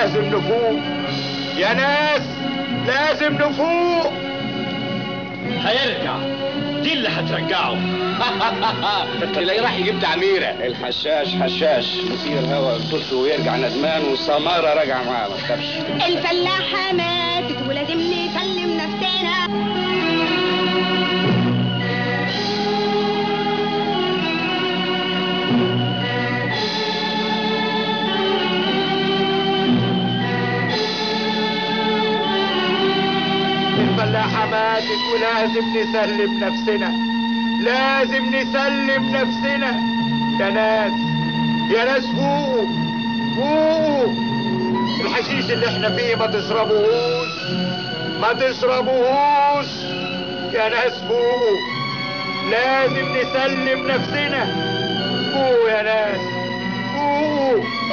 لازم نفوق يا ناس لازم نفوق هيرجع دي اللي هترجعه تلاقيه راح يجيب تعميره الحشاش حشاش يصير هوا طشه ويرجع ندمان والسمارة راجعة معاه ما تخافش الفلاحة ماتت ولازم نسلم نفسنا الفلاحة ماتت ولازم نسلم نفسنا لازم نسلم نفسنا يا ناس يا ناس فوقوا فوقوا الحشيش اللي احنا فيه ما تشربوهوش ما تشربوهوش يا ناس فوقوا لازم نسلم نفسنا فوقوا يا ناس